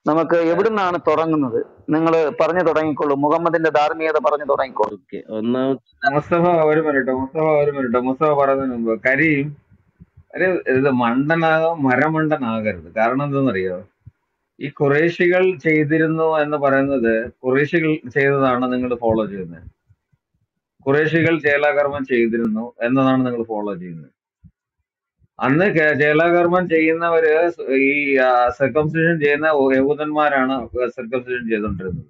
നമുക്ക് എവിടുന്നാണ് തുടങ്ങുന്നത് നിങ്ങൾ പറഞ്ഞു തുടങ്ങിക്കോളൂ മുഹമ്മദിന്റെ ധാർമ്മികത പറഞ്ഞു തുടങ്ങിക്കോളൂ ഓക്കെ ഒന്നാമത്തെ മുസ്തഫ ഒരു മിനിറ്റ് മുസ്തഫ ഒരു മിനിറ്റ് മുസ്തഫ പറയുന്നതിന് മുമ്പ് കരീം ഒരു ഇത് മണ്ടനാകോ മരമണ്ടനാകരുത് കാരണം എന്തെന്നറിയോ ഈ കുറേശികൾ ചെയ്തിരുന്നു എന്ന് പറയുന്നത് കുറേശികൾ ചെയ്തതാണ് നിങ്ങൾ ഫോളോ ചെയ്യുന്നത് കുറേശികൾ ചേലാകർമ്മം ചെയ്തിരുന്നു എന്നതാണ് നിങ്ങൾ ഫോളോ ചെയ്യുന്നത് അന്ന് കേ- ചേലാകർമ്മം ചെയ്യുന്നവര് ഈ സർക്കംസിഷൻ ചെയ്യുന്ന യഹൂദന്മാരാണ് സർക്കംസിഷൻ ചെയ്തുകൊണ്ടിരുന്നത്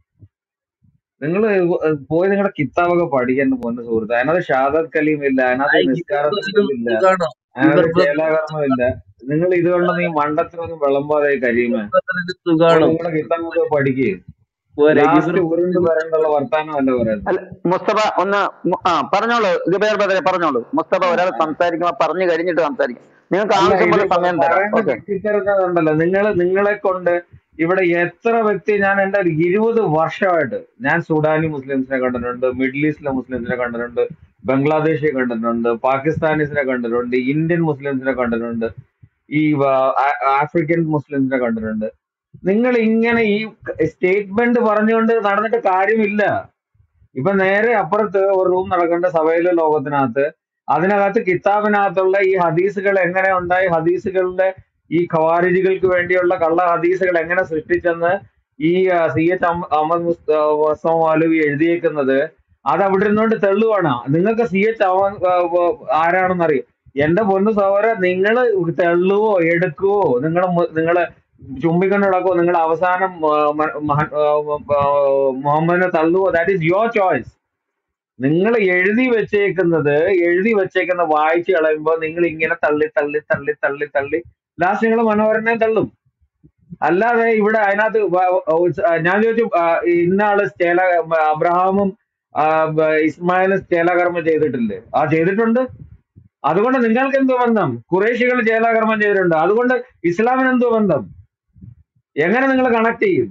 നിങ്ങൾ പോയി നിങ്ങളുടെ കിതാബൊക്കെ പഠിക്കാൻ പോകുന്ന സുഹൃത്ത് അതിനകത്ത് ഷാദത് കലീം ഇല്ല അതിനകത്ത് നിസ്കാരത്തിലും ഇല്ല സുഖാണോ അതിനകത്ത് ഇവർ ചേലാകർമ്മം ഇല്ല നിങ്ങൾ ഇതുകൊണ്ടൊന്നും ഈ മണ്ടത്തിലൊന്നും വിളമ്പാതെ കരീമേ പോയി സുഖാണോ നിങ്ങളുടെ കിതാബൊക്കെ പഠിക്കുക പോരെ ലാസ്റ്റ് ഇവർ ഉരുണ്ട് വരണ്ടുള്ള വർത്താനം അല്ല പറയുന്നത് അല്ല മുസ്തഫ ഒന്ന് മു- ആ പറഞ്ഞോളൂ ജുബൈർ ബദറെ പറഞ്ഞോളൂ മുസ്തഫ ഒരാൾ സംസാരിക്കുമ്പോ പറഞ്ഞു കഴിഞ്ഞിട്ട് സംസാരിക്കും നിങ്ങൾക്ക് അല്ല ആവശ്യം ഇത് പോലെ സമയം തരാം പറയുന്ന ഓക്കെ തെറ്റിദ്ധരുന്നതുണ്ടല്ലോ നിങ്ങൾ നിങ്ങളെ കൊണ്ട് ഇവിടെ എത്ര വ്യക്തി ഞാൻ എന്റെ ഒരു ഇരുപത് വർഷമായിട്ട് ഞാൻ സുഡാനി മുസ്ലിംസിനെ കണ്ടിട്ടുണ്ട് മിഡിൽ ഈസ്റ്റിലെ മുസ്ലിംസിനെ കണ്ടിട്ടുണ്ട് ബംഗ്ലാദേശിനെ കണ്ടിട്ടുണ്ട് പാകിസ്ഥാനീസിനെ കണ്ടിട്ടുണ്ട് ഇന്ത്യൻ മുസ്ലിംസിനെ കണ്ടിട്ടുണ്ട് ഈ വ- ആ- ആഫ്രിക്കൻ മുസ്ലിംസിനെ കണ്ടിട്ടുണ്ട് നിങ്ങൾ ഇങ്ങനെ ഈ സ്റ്റേറ്റ്മെന്റ് പറഞ്ഞുകൊണ്ട് നടന്നിട്ട് കാര്യമില്ല ഇപ്പൊ നേരെ അപ്പുറത്ത് ഒരു റൂം നടക്കേണ്ട സഭയിലെ ലോകത്തിനകത്ത് അതിനകത്ത് കിതാബിനകത്തുള്ള ഈ ഹദീസുകൾ എങ്ങനെ ഉണ്ടായി ഹദീസുകളുടെ ഈ ഖവാരിജികൾക്ക് വേണ്ടിയുള്ള കള്ള ഹദീസുകൾ എങ്ങനെ സൃഷ്ടിച്ചെന്ന് ഈ സി എച്ച് അഹമ്മദ് മുസ്ത- വസ്തം മൗലവി എഴുതിയേക്കുന്നത് അത് അവിടെ ഇരുന്നുകൊണ്ട് തെള്ളുവാണ് നിങ്ങൾക്ക് സി എച്ച് ആരാണെന്ന് അറിയാം എന്റെ പൊന്നു സഹോദര നിങ്ങൾ തെള്ളുവോ എടുക്കുവോ നിങ്ങളെ നിങ്ങളെ ചുംബിക്കൊണ്ട് നടക്കുവോ നിങ്ങൾ അവസാനം ആ, മ- മഹ- ആ, ആ, മുഹമ്മദിനെ തള്ളുവോ ദാറ്റ് ഈസ് യുവർ ചോയ്സ് നിങ്ങൾ എഴുതി വെച്ചേക്കുന്നത് എഴുതി വെച്ചേക്കുന്ന വായിച്ച് കളയുമ്പോൾ നിങ്ങൾ ഇങ്ങനെ തള്ളി തള്ളി തള്ളി തള്ളി തള്ളി ലാസ്റ്റ് നിങ്ങൾ മനോഹരനെ തള്ളും അല്ലാതെ ഇവിടെ അതിനകത്ത് വ- വ- ഞാൻ ചോദിച്ചു ആ, ഇന്ന ആള് സ്റ്റേല അബ്രഹാമും ആ, ബ- ഇസ്മായിലും സ്റ്റേലാകർമ്മം ചെയ്തിട്ടില്ലേ ആ ചെയ്തിട്ടുണ്ട് അതുകൊണ്ട് നിങ്ങൾക്ക് എന്തോ ബന്ധം കുറേശികൾ ചേലാകർമ്മം ചെയ്തിട്ടുണ്ട് അതുകൊണ്ട് ഇസ്ലാമിന് എന്തോ ബന്ധം എങ്ങനെ നിങ്ങൾ കണക്ട് ചെയ്യും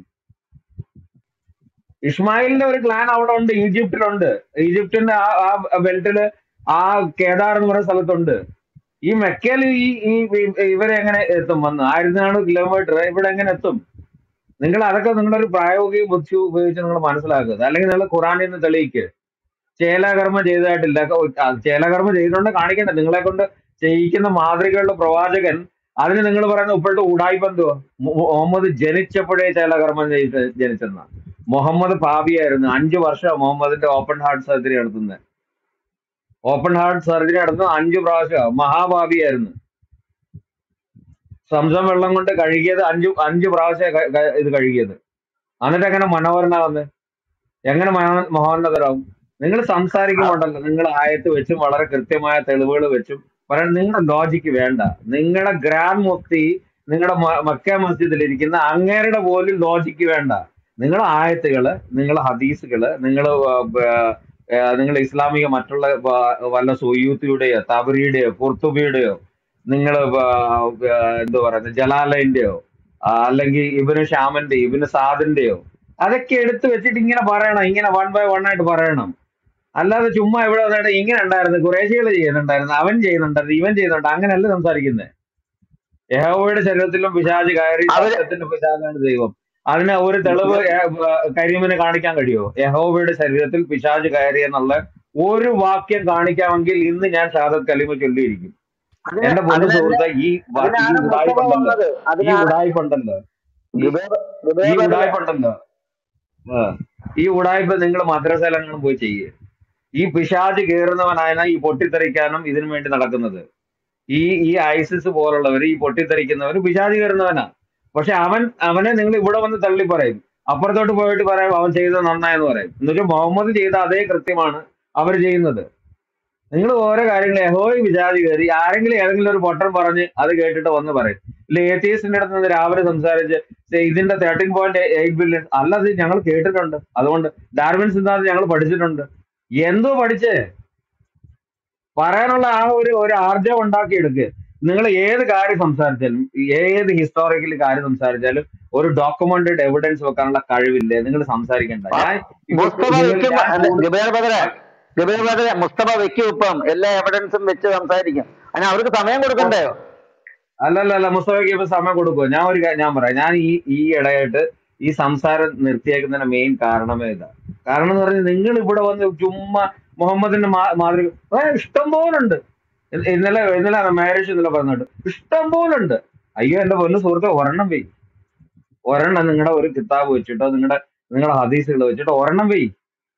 ഇസ്മായിലിന്റെ ഒരു ക്ലാൻ അവിടെ ഉണ്ട് ഈജിപ്തിലുണ്ട് ഈജിപ്തിന്റെ ആ ആ ബെൽറ്റില് ആ കേദാർ എന്ന് പറയുന്ന സ്ഥലത്തുണ്ട് ഈ മെക്കയിൽ ഈ ഈ ഈ- ഇവരെ എങ്ങനെ എത്തും വന്ന് ആയിരത്തി നാനൂറ് കിലോമീറ്റർ ഇവിടെ എങ്ങനെ എത്തും നിങ്ങൾ അതൊക്കെ നിങ്ങളുടെ ഒരു പ്രായോഗിക ബുദ്ധി ഉപയോഗിച്ച് നിങ്ങൾ മനസ്സിലാക്കുക അല്ലെങ്കിൽ നിങ്ങൾ ഖുറാനിൽ നിന്ന് തെളിയിക്കുക ചേലാകർമ്മം ചെയ്തതായിട്ടില്ല ആ, ചേലാകർമ്മം ചെയ്തിട്ടുണ്ട് കാണിക്കണ്ട നിങ്ങളെ കൊണ്ട് ചെയ്യിക്കുന്ന മാതൃകയുള്ള പ്രവാചകൻ അതിന് നിങ്ങൾ പറയുന്ന ഇപ്പോഴത്തെ ഉടായ്പ എന്തുവാ മു- മുഹമ്മദ് ജനിച്ചപ്പോഴേ ചേലാകർമ്മം ചെയ്ത് ജനിച്ചെന്ന മുഹമ്മദ് പാപിയായിരുന്നു അഞ്ചു വർഷം മുഹമ്മദിന്റെ ഓപ്പൺ ഹാർട്ട് സർജറി നടത്തുന്നത് ഓപ്പൺ ഹാർട്ട് സർജറി നടത്തുന്ന അഞ്ചു പ്രാവശ്യം മഹാപാപിയായിരുന്നു സംസം വെള്ളം കൊണ്ട് കഴുകിയത് അഞ്ചു അഞ്ചു പ്രാവശ്യം ക- ക- ഇത് കഴുകിയത് എന്നിട്ട് എങ്ങനെ മനോഹരനാവുന്നത് എങ്ങനെ മനോ- മനോഹരതരാവും നിങ്ങൾ സംസാരിക്കുമ്പോണ്ടല്ലോ നിങ്ങൾ ആയത്ത് വെച്ചും വളരെ കൃത്യമായ തെളിവുകൾ വെച്ചും പറയാൻ നിങ്ങളുടെ ലോജിക്ക് വേണ്ട നിങ്ങളുടെ ഗ്രാൻഡ് മുഫ്തി നിങ്ങളുടെ മ- മക്ക മസ്ജിദിൽ ഇരിക്കുന്ന അങ്ങേരുടെ പോലും ലോജിക്ക് വേണ്ട നിങ്ങളുടെ ആയത്തുകള് നിങ്ങളുടെ ഹദീസുകള് നിങ്ങൾ നിങ്ങൾ ഇസ്ലാമിക മറ്റുള്ള വ- വല്ല സുയൂത്തിയുടെയോ തബറിയുടെയോ കുർത്തുബിയുടെയോ നിങ്ങൾ എന്താ പറയുന്നത് ജലാലയന്റെയോ ആ, അല്ലെങ്കിൽ ഇബിന് ഷാമന്റെ ഇബിന് സാദിന്റെയോ അതൊക്കെ എടുത്ത് വെച്ചിട്ട് ഇങ്ങനെ പറയണം ഇങ്ങനെ വൺ ബൈ വൺ ആയിട്ട് പറയണം അല്ലാതെ ചുമ്മാ ഇവിടെ വന്നിട്ട് ഇങ്ങനെ ഉണ്ടായിരുന്നു കുറേശ്ശികൾ ചെയ്യുന്നുണ്ടായിരുന്നു അവൻ ചെയ്യുന്നുണ്ടായിരുന്നു ഇവൻ ചെയ്യുന്നുണ്ട് അങ്ങനെയല്ല സംസാരിക്കുന്നത് യഹോവയുടെ ശരീരത്തിലും പിശാജ് കയറി അവര് സത്യത്തിന്റെ പിശാചാണ് ദൈവം അതിന് ഒരു തെളിവ് ഏ- ബ- കരീമിന് കാണിക്കാൻ കഴിയുമോ യഹോവയുടെ ശരീരത്തിൽ പിശാജ് കയറി എന്നുള്ള ഒരു വാക്യം കാണിക്കാമെങ്കിൽ ഇന്ന് ഞാൻ ഷാദത്ത് കലിമ ചൊല്ലിയിരിക്കും അതിന് എന്റെ പൊന്നു അതിനല്ലേ സുഹൃത്തെ ഈ വ- ഈ അതിനാണ് മുസ്തഫ ഉടായ്പുണ്ടല്ലോ വന്നത് ഈ അതിനാണ് ഉടായ്പുണ്ടല്ലോ ഈ ജുബൈർ ഈ ജുബൈർ ബദറെ ഉടായ്പുണ്ടല്ലോ ആ. ഈ ഉടായ്പ നിങ്ങൾ മദ്രസയിലെങ്കിലും പോയി ചെയ്യുക ഈ പിശാജ് കയറുന്നവനായ ഈ പൊട്ടിത്തെറിക്കാനും ഇതിനു വേണ്ടി നടക്കുന്നത് ഈ ഈ ഐസിസ് പോലുള്ളവർ ഈ പൊട്ടിത്തെറിക്കുന്നവർ പിശാജ് കയറുന്നവനാ പക്ഷെ അവൻ അവനെ നിങ്ങൾ ഇവിടെ വന്ന് തള്ളി പറയും അപ്പുറത്തോട്ട് പോയിട്ട് പറയും അവൻ ചെയ്തത് നന്നായെന്ന് പറയും എന്നുവെച്ചാൽ മുഹമ്മദ് ചെയ്ത അതേ കൃത്യമാണ് അവർ ചെയ്യുന്നത് നിങ്ങൾ ഓരോ കാര്യങ്ങൾ യഹോയി വിചാരി കയറി ആരെങ്കിലും ഏതെങ്കിലും ഒരു പൊട്ടൻ പറഞ്ഞ് അത് കേട്ടിട്ട് വന്ന് പറയും ഇല്ല ഏത്തീസിന്റെ അടുത്ത് നിന്ന് രാവിലെ സംസാരിച്ച് "ദേ ഇതിന്റെ തേർട്ടീൻ പോയിന്റ് എയ്റ്റ് ബില്യൺ അല്ല അത് ഞങ്ങൾ കേട്ടിട്ടുണ്ട് അതുകൊണ്ട് ഡാർവിൻ സിദ്ധാന്തം ഞങ്ങൾ പഠിച്ചിട്ടുണ്ട് എന്തോ പഠിച്ചേ പറയാനുള്ള ആ ഒരു ഒരു ആർജവം ഉണ്ടാക്കിയെടുക്കുക നിങ്ങൾ ഏത് കാര്യം സംസാരിച്ചാലും ഏത് ഹിസ്റ്റോറിക്കൽ കാര്യം സംസാരിച്ചാലും ഒരു ഡോക്യുമെന്റഡ് എവിഡൻസ് വെക്കാനുള്ള കഴിവില്ലേ നിങ്ങൾ സംസാരിക്കണ്ട ഞാൻ ഇപ്പൊ മുസ്തഫ നിങ്ങൾ വെക്കും ഞാൻ അല്ല, കൂടുതൽ ജുബൈർ ബദറെ ജുബൈർ ബദറെ മുസ്തഫ വെക്കും ഇപ്പം എല്ലാ എവിഡൻസും വെച്ച് സംസാരിക്കും അതിന് അവർക്ക് സമയം കൊടുക്കണ്ടേ അല്ലല്ല അല്ല മുസ്തഫയ്ക്ക് ഇപ്പൊ സമയം കൊടുക്കുമോ ഞാൻ ഒരു കാര്യം ഞാൻ പറയാം ഞാൻ ഈ ഈ ഇടയായിട്ട് ഈ സംസാരം നിർത്തിയേക്കുന്നതിന്റെ മെയിൻ കാരണമേ ഇതാ കാരണം എന്ന് പറഞ്ഞാൽ നിങ്ങൾ ഇവിടെ വന്ന് ചുമ്മാ മുഹമ്മദിന്റെ മാ- മാതൃക ഏ, ഇഷ്ടം പോലുണ്ട് ഇ- ഇന്നലെ ഇന്നലെ മാരേജ് ഇന്നലെ പറഞ്ഞിട്ട് ഇഷ്ടം പോലുണ്ട് അയ്യോ എന്റെ പൊന്നു സുഹൃത്തെ ഒരെണ്ണം വെയ് ഒരെണ്ണം നിങ്ങളുടെ ഒരു കിതാബ് വെച്ചിട്ടോ നിങ്ങളുടെ നിങ്ങളുടെ ഹദീസുകൾ വെച്ചിട്ടോ ഒരെണ്ണം വെയ്